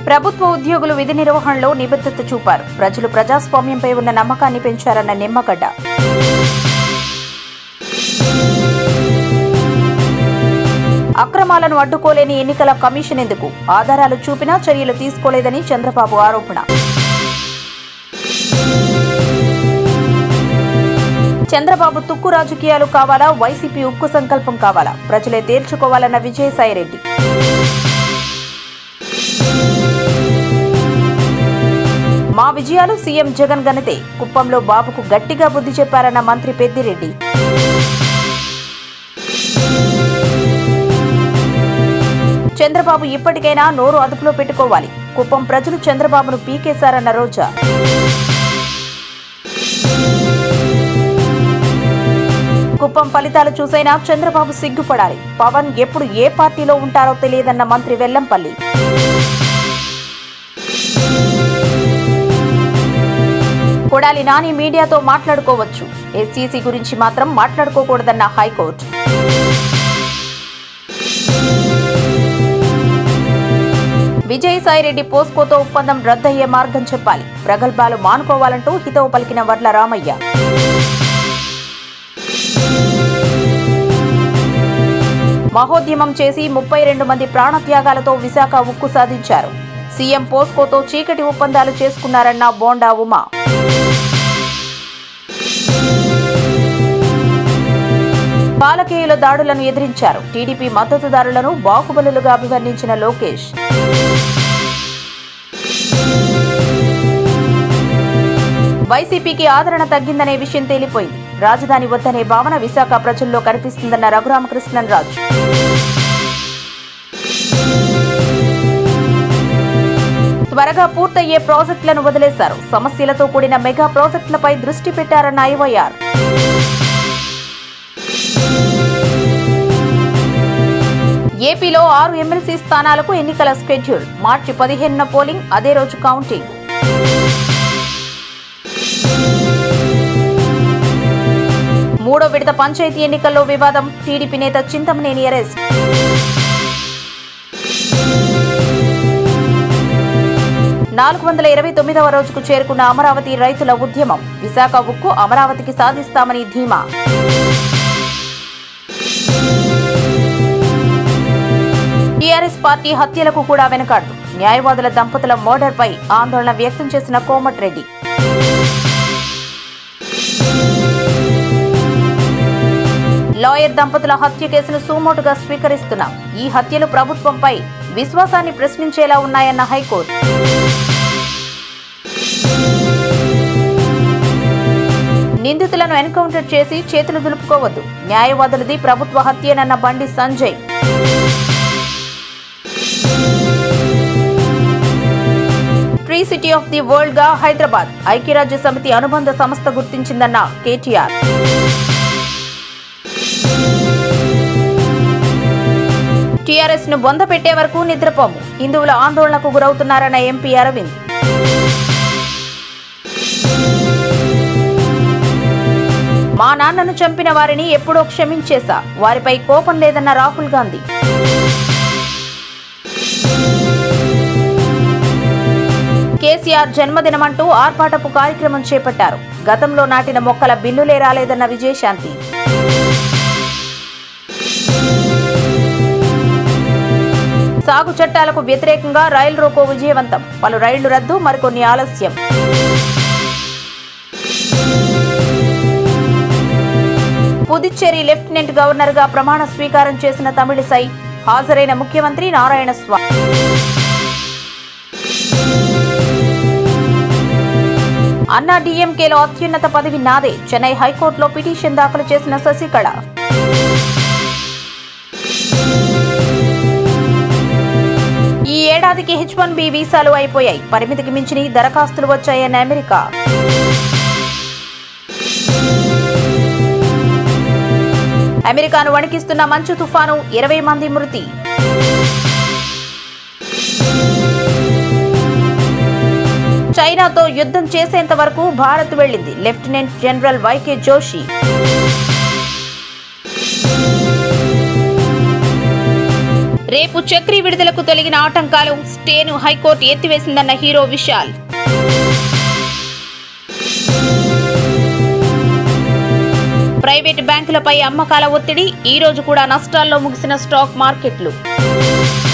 ప్రభుత్వ ఉద్యోగులు విధి నిర్వహణలో నిబద్ధత చూపారు ప్రజలు ప్రజాస్వామ్యంపై ఉన్న నమ్మకాన్ని పెంచారన్న నిమ్మగడ్డ అక్రమాలను అడ్డుకోలేని ఎన్నికల కమిషన్ ఎందుకు ఆధారాలు చూపినా చర్యలు తీసుకోలేదని చంద్రబాబు ఆరోపణ చంద్రబాబు తుక్కు రాజకీయాలు కావాలా వైసీపీ ఉక్కు సంకల్పం కావాలా ప్రజలే తేల్చుకోవాలన్న విజయసాయిరెడ్డి మా విజయాలు సీఎం జగన్ గణితే కుప్పంలో బాబుకు గట్టిగా బుద్ధి చెప్పారన్న మంత్రి పెద్దిరెడ్డి చంద్రబాబు ఇప్పటికైనా నోరు అదుపులో పెట్టుకోవాలి కుప్పం ప్రజలు చంద్రబాబును పీకేశారన్న రోజా కుప్పం ఫలితాలు చూసైనా చంద్రబాబు సిగ్గుపడాలి పవన్ ఎప్పుడు ఏ పార్టీలో ఉంటారో తెలియదన్న మంత్రి వెల్లంపల్లి కొడాలి నాని మీడియాతో మాట్లాడుకోవచ్చు ఎస్సీసీ గురించి మాత్రం మాట్లాడుకోకూడదన్న హైకోర్టు విజయసాయిరెడ్డి పోస్కోతో ఒప్పందం రద్దయ్యే మార్గం చెప్పాలి ప్రగల్భాలు మానుకోవాలంటూ హితవు పలికిన వర్ల రామయ్య మహోద్యమం చేసి ముప్పై రెండు మంది ప్రాణత్యాగాలతో విశాఖ ఉక్కు సాధించారు సీఎం పోస్కోతో చీకటి ఒప్పందాలు చేసుకున్నారన్న బోండా ఉమా పాలకేయుల దాడులను ఎదిరించారు టీడీపీ మద్దతుదారులను బాహుబలులుగా అభివర్ణించిన లోకేష్ వైసీపీకి ఆదరణ తగ్గిందనే విషయం తేలిపోయింది రాజధాని వద్దనే భావన విశాఖ ప్రజల్లో కనిపిస్తుందన్న రఘురామకృష్ణన్ రాజు త్వరగా పూర్తయ్యే ప్రాజెక్టులను వదిలేశారు సమస్యలతో కూడిన మెగా ప్రాజెక్టులపై దృష్టి పెట్టారన్న ఐవైఆర్ ఏపీలో ఆరు ఎమ్మెల్సీ స్థానాలకు ఎన్నికల స్కెడ్యూల్ మార్చి పదిహేనున పోలింగ్ అదే రోజు కౌంటింగ్ మూడో విడత పంచాయతీ ఎన్నికల్లో వివాదం టీడీపీ నేత చింతమనేని అరెస్ట్ నాలుగు వందల ఇరవై తొమ్మిదవ రోజుకు చేరుకున్న అమరావతి రైతుల ఉద్యమం విశాఖ ఉక్కు అమరావతికి సాధిస్తామని ధీమా టీఆర్ఎస్ పార్టీ హత్యలకు కూడా వెనకాడదు న్యాయవాదుల దంపతుల మర్డర్పై ఆందోళన వ్యక్తం చేసిన కోమటిరెడ్డి లాయర్ దంపతుల హత్య కేసును సుమోటుగా స్వీకరిస్తున్నాం ఈ హత్యలు ప్రభుత్వంపై విశ్వాసాన్ని ప్రశ్నించేలా ఉన్నాయన్న హైకోర్టు నిందితులను ఎన్కౌంటర్ చేసి చేతులు దులుపుకోవద్దు న్యాయవాదులది ప్రభుత్వ హత్యేనన్న Bandi Sanjay tree city of the world గా హైదరాబాద్ ఐక్యరాజ్య సమితి అనుబంధ సంస్థ గుర్తించిందన్న కేటీఆర్ టీఆర్ఎస్ ను బొంద పెట్టే వరకు నిద్రపోము హిందువుల ఆందోళనకు గురవుతున్నారన్న ఎంపీ అరవింద్ మా నాన్నను చంపిన వారిని ఎప్పుడో క్షమించేశా వారిపై కోపం లేదన్న రాహుల్ గాంధీ కేసీఆర్ జన్మదినమంటూ ఆర్భాటపు కార్యక్రమం చేపట్టారు గతంలో నాటిన మొక్కల బిల్లులే రాలేదన్న విజయశాంతి సాగు చట్టాలకు వ్యతిరేకంగా రైలు రోకో విజయవంతం పలు రైళ్లు రద్దు మరికొన్ని ఆలస్యం పుదుచ్చేరి లెఫ్టినెంట్ గవర్నర్ గా ప్రమాణ స్వీకారం చేసిన తమిళిసై హాజరైన ముఖ్యమంత్రి నారాయణ స్వామి అన్నా డీఎంకేలో అత్యున్నత పదవి నాదే చెన్నై హైకోర్టులో పిటిషన్ దాఖలు చేసిన శశికళ ఈ ఏడాదికి హెచ్ వన్ బి వీసాలు అయిపోయాయి పరిమితికి మించిన దరఖాస్తులు వచ్చాయన్న అమెరికా అమెరికాను వణికిస్తున్న మంచు తుఫాను ఇరవై మంది మృతి చైనాతో యుద్ధం చేసేంత వరకు భారత్ వెళ్లింది లెఫ్టినెంట్ జనరల్ వైకే జోషి రేపు చక్రీ విడుదలకు తొలగిన ఆటంకాలు స్టేను హైకోర్టు ఎత్తివేసిందన్న హీరో విశాల్ ప్రైవేట్ బ్యాంకులపై అమ్మకాల ఒత్తిడి ఈ రోజు కూడా నష్టాల్లో ముగిసిన స్టాక్ మార్కెట్లు